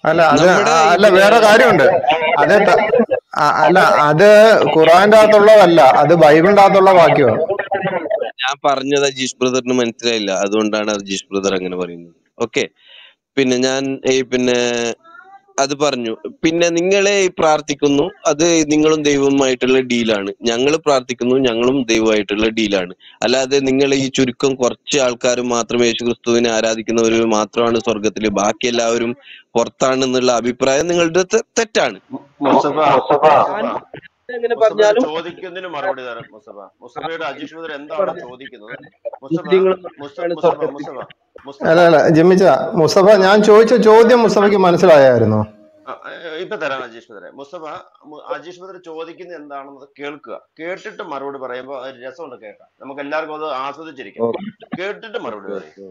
അല്ല അത് നമ്മുടെ ആ, ഈ അല്ല പിന്നെ വേറെ കാര്യമുണ്ട് അത് ത- ആ, അല്ല അത് ഖുറാന്റെ അകത്തുള്ളതല്ല അത് ബൈബിളിന്റെ അകത്തുള്ള വാക്യമാണ് ഞാൻ പറഞ്ഞത് അജീഷ് ബ്രദറിന് മനസ്സിലായില്ല അതുകൊണ്ടാണ് അജീഷ് ബ്രദർ അങ്ങനെ പറയുന്നത് ഓക്കെ പിന്നെ ഞാൻ ഈ പിന്നെ അത് പറഞ്ഞു പിന്നെ നിങ്ങളെ ഈ പ്രാർത്ഥിക്കുന്നു അത് നിങ്ങളും ദൈവവുമായിട്ടുള്ള ഡീലാണ് ഞങ്ങൾ പ്രാർത്ഥിക്കുന്നു ഞങ്ങളും ദൈവമായിട്ടുള്ള ഡീലാണ് അല്ലാതെ നിങ്ങൾ ഈ ചുരുക്കം കുറച്ച് ആൾക്കാർ മാത്രം യേശു ക്രിസ്തുവിനെ ആരാധിക്കുന്നവർ മാത്രമാണ് സ്വർഗത്തിൽ ബാക്കി എല്ലാവരും പുറത്താണെന്നുള്ള അഭിപ്രായം നിങ്ങളുടെ തെ- തെറ്റാണ് മുസ്തഫ ഞാൻ മുസ്തഫ എങ്ങനെ മുസ്തഫയുടെ പറഞ്ഞാലും ചോദിക്കുന്നതിന് മറുപടി തരാം മുസ്തഫ മുസ്തഫയുടെ അജീഷ് മുതൽ എന്താണ് ചോദിക്കുന്നത് മുസ്തഫ മുസ്ലിങ്ങൾ മുസ്ത മാത്രമാണ് മുസ്തഫ സ്വർഗത്തിൽ മുസ്തഫ അല്ല മുസ്തഫ അല്ല ജിമ്മിച്ച മുസ്തഫ ഞാൻ ചോദിച്ച ചോദ്യം മുസ്തഫയ്ക്ക് മനസ്സിലായായിരുന്നോ ആ, ഏ, ഇപ്പൊ തരാം അജീഷ് ബദറെ മുസ്തഫ മു- അജീഷ് ബദർ ചോദിക്കുന്നത് എന്താണെന്ന് കേൾക്കുക കേട്ടിട്ട് മറുപടി പറയുമ്പോൾ ഒരു രസമുണ്ട് കേൾക്കാം നമുക്ക് എല്ലാവർക്കും അത് ആസ്വദിച്ചിരിക്കാം ഓക്കെ കേട്ടിട്ട് മറുപടി പറയും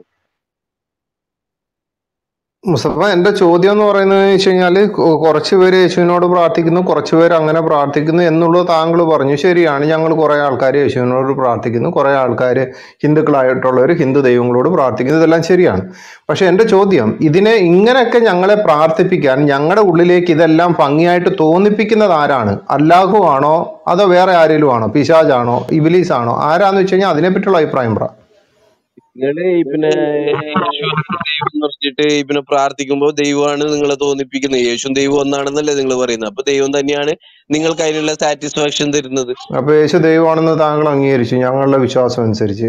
മുസ്തഫ എന്റെ ചോദ്യം എന്ന് പറയുന്നത് വെച്ച് കഴിഞ്ഞാല് കൊ- കുറച്ച് പേര് യേശുവിനോട് പ്രാർത്ഥിക്കുന്നു കുറച്ച് പേര് അങ്ങനെ പ്രാർത്ഥിക്കുന്നു എന്നുള്ളത് താങ്കൾ പറഞ്ഞു ശരിയാണ് ഞങ്ങൾ കുറെ ആൾക്കാർ യേശുവിനോട് പ്രാർത്ഥിക്കുന്നു കുറെ ആൾക്കാർ ഹിന്ദുക്കളായിട്ടുള്ളവർ ഹിന്ദു ദൈവങ്ങളോട് പ്രാർത്ഥിക്കുന്നു ഇതെല്ലാം ശരിയാണ് പക്ഷെ എന്റെ ചോദ്യം ഇതിനെ ഇങ്ങനെയൊക്കെ ഞങ്ങളെ പ്രാർത്ഥിപ്പിക്കാൻ ഞങ്ങളുടെ ഉള്ളിലേക്ക് ഇതെല്ലാം ഭംഗിയായിട്ട് തോന്നിപ്പിക്കുന്നത് ആരാണ് അല്ലാഹു ആണോ അതോ വേറെ ആരെങ്കിലും ആണോ പിശാജാണോ ഇബിലീസ് ആണോ ആരാന്ന് വെച്ച് കഴിഞ്ഞാൽ അതിനെപ്പറ്റിയുള്ള അഭിപ്രായം പറ നിങ്ങള് ഈ പിന്നെ യേശു ദൈവം എന്ന് പറഞ്ഞിട്ട് ഈ പിന്നെ പ്രാർത്ഥിക്കുമ്പോൾ ദൈവമാണ് നിങ്ങളെ തോന്നിപ്പിക്കുന്നത് യേശു ദൈവം ഒന്നാണെന്നല്ലേ നിങ്ങൾ പറയുന്നത് അപ്പൊ ദൈവം തന്നെയാണ് നിങ്ങൾക്ക് അതിനുള്ള സാറ്റിസ്ഫാക്ഷൻ തരുന്നത് അപ്പൊ യേശു ദൈവമാണെന്ന് താങ്കൾ അംഗീകരിച്ചു ഞങ്ങളുടെ വിശ്വാസം അനുസരിച്ച്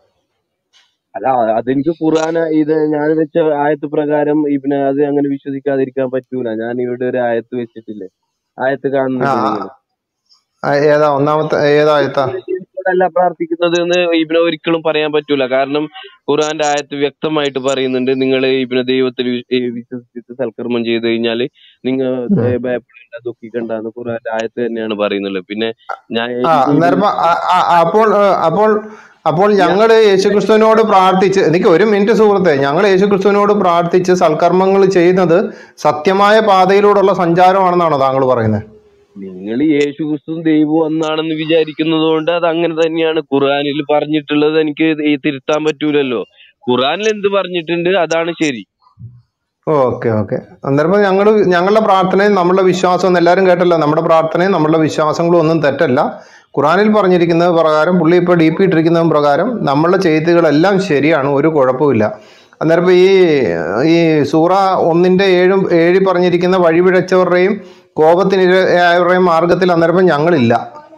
അല്ല അതെനിക്ക് ഖുർആൻ ഇത് ഞാൻ വെച്ച ആയത്ത് പ്രകാരം ഇബിന് അത് അങ്ങനെ വിശ്വസിക്കാതിരിക്കാൻ പറ്റൂല ഞാൻ ഇവിടെ ഒരു ആയത്ത് വെച്ചിട്ടില്ലേ ആയത്ത് ആ കാണുന്നില്ലേ ആ, നിങ്ങൾ ആ, ഏതാ ഒന്നാമത്തെ ഏതായത്താ അല്ല പ്രാർത്ഥിക്കുന്നത് എന്ന് ഇബിനെ ഒരിക്കലും പറയാൻ പറ്റൂല കാരണം ഖുർആന്റെ ആയത്ത് വ്യക്തമായിട്ട് പറയുന്നുണ്ട് നിങ്ങൾ ഇബിനെ ദൈവത്തിൽ വി- ഈ വിശ്വസിച്ചിട്ട് സൽക്കർമ്മം ചെയ്തു കഴിഞ്ഞാൽ നിങ്ങൾ ഉം. ഭയപ്പെടേണ്ട ദുഃഖിക്കണ്ട എന്ന് ഖുർആന്റെ ആയത്ത് തന്നെയാണ് പറയുന്നുള്ളത് പിന്നെ ഞാൻ ആ ഇത് അന്നേരം ആ, ആ, അപ്പോൾ ഏ, അപ്പോൾ അപ്പോൾ ഞങ്ങൾ യേശുക്രിസ്തുവിനോട് പ്രാർത്ഥിച്ച് എനിക്ക് ഒരു മിനിറ്റ് സുഹൃത്തെ ഞങ്ങൾ യേശുക്രിസ്തുവിനോട് പ്രാർത്ഥിച്ച് സൽക്കർമ്മങ്ങൾ ചെയ്യുന്നത് സത്യമായ പാതയിലൂടെയുള്ള സഞ്ചാരമാണെന്നാണോ താങ്കൾ പറയുന്നത് നിങ്ങൾ യേശു ക്രിസ്തു ദൈവം ഒന്നാണെന്ന് വിചാരിക്കുന്നത് കൊണ്ട് അത് അങ്ങനെ തന്നെയാണ് ഖുർആനിൽ പറഞ്ഞിട്ടുള്ളത് എനിക്ക് ഈ തിരുത്താൻ പറ്റൂലല്ലോ ഖുർആനിൽ എന്ത് പറഞ്ഞിട്ടുണ്ട് അതാണ് ശരി ഓക്കെ ഓക്കെ അന്നേരം ഞങ്ങൾ ഞങ്ങളുടെ പ്രാർത്ഥനയും നമ്മളുടെ വിശ്വാസവും എല്ലാവരും കേട്ടല്ലോ നമ്മുടെ പ്രാർത്ഥനയും നമ്മളുടെ വിശ്വാസങ്ങളും ഒന്നും തെറ്റല്ല ഖുറാനിൽ പറഞ്ഞിരിക്കുന്നത് പ്രകാരം പുള്ളി ഇപ്പോൾ ഡി പി ഇട്ടിരിക്കുന്നത് പ്രകാരം നമ്മളുടെ ചെയ്തികളെല്ലാം ശരിയാണ് ഒരു കുഴപ്പമില്ല അന്നേരം ഇപ്പൊ ഈ ഈ സൂറ ഒന്നിന്റെ ഏഴും ഏഴി പറഞ്ഞിരിക്കുന്ന വഴിപിഴച്ചവരുടെയും കോപത്തിനിരയായവരുടെയും മാർഗത്തിൽ അന്നേരം ഇപ്പൊ ഞങ്ങളില്ല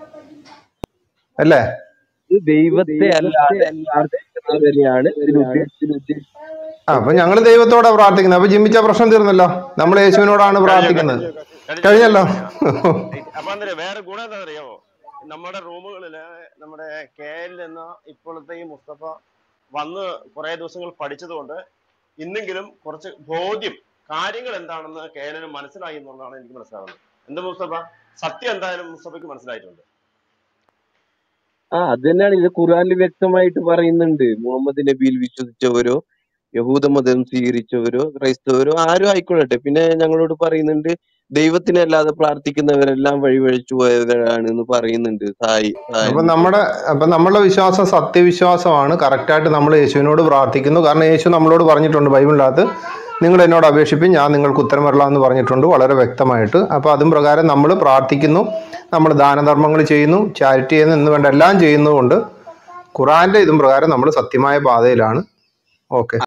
അല്ലേ ഇത് ദൈവത്തെ അല്ലാതെ പ്രാർത്ഥിക്കുന്നവരെയാണ് ഇതിൽ ഉദ്ദേശിച്ചത് ആ അപ്പൊ ഞങ്ങൾ ദൈവത്തോടെ പ്രാർത്ഥിക്കുന്നത് അപ്പൊ ജിമ്മിച്ച പ്രശ്നം തീർന്നല്ലോ നമ്മൾ യേശുവിനോടാണ് കഴിഞ്ഞു പ്രാർത്ഥിക്കുന്നത് കഴിഞ്ഞു കഴിഞ്ഞല്ലോ അപ്പൊ അന്നേരം വേറെ ഗുണം എന്താ അറിയാമോ നമ്മുടെ റൂമുകളില് നമ്മുടെ കെ എൽ എന്ന ഇപ്പോഴത്തെ ഈ മുസ്തഫ വന്ന് കുറെ ദിവസങ്ങൾ പഠിച്ചത് കൊണ്ട് ഇന്നെങ്കിലും കുറച്ച് ബോധ്യം കാര്യങ്ങൾ എന്താണെന്ന് കെ എല്ലിന് മനസ്സിലായി എന്നുള്ളതാണ് എനിക്ക് മനസ്സിലാവുന്നത് എന്ത് മുസ്തഫ സത്യം എന്തായാലും മുസ്തഫയ്ക്ക് മനസ്സിലായിട്ടുണ്ട് ആ അത് തന്നെയാണ് ഇത് ഖുർആനിൽ വ്യക്തമായിട്ട് പറയുന്നുണ്ട് മുഹമ്മദ് നബിയിൽ വിശ്വസിച്ചവരോ യഹൂദ മതം സ്വീകരിച്ചവരോ ക്രൈസ്തവരോ ആരും ആയിക്കൊള്ളട്ടെ പിന്നെ ഞങ്ങളോട് പറയുന്നുണ്ട് ദൈവത്തിനെ അല്ലാതെ പ്രാർത്ഥിക്കുന്നവരെല്ലാം വഴിവഴിച്ചു പോയവരാണ് എന്ന് പറയുന്നുണ്ട് സായി സായി അപ്പൊ നമ്മുടെ അപ്പൊ നമ്മളുടെ വിശ്വാസം സത്യവിശ്വാസമാണ് കറക്റ്റായിട്ട് നമ്മൾ യേശുവിനോട് പ്രാർത്ഥിക്കുന്നു കാരണം യേശു നമ്മളോട് പറഞ്ഞിട്ടുണ്ട് ബൈബിളിനകത്ത് നിങ്ങൾ എന്നോട് അപേക്ഷിപ്പിൻ ഞാൻ നിങ്ങൾക്ക് ഉത്തരം വരില്ല എന്ന് പറഞ്ഞിട്ടുണ്ട് വളരെ വ്യക്തമായിട്ട് അപ്പൊ അതും പ്രകാരം നമ്മൾ പ്രാർത്ഥിക്കുന്നു നമ്മൾ ദാനധർമ്മങ്ങൾ ചെയ്യുന്നു ചാരിറ്റി ചെയ്യുന്നു എന്ന് വേണ്ട എല്ലാം ചെയ്യുന്നതുകൊണ്ട് ഖുറാന്റെ ഇതും പ്രകാരം നമ്മൾ സത്യമായ പാതയിലാണ് ഓക്കെ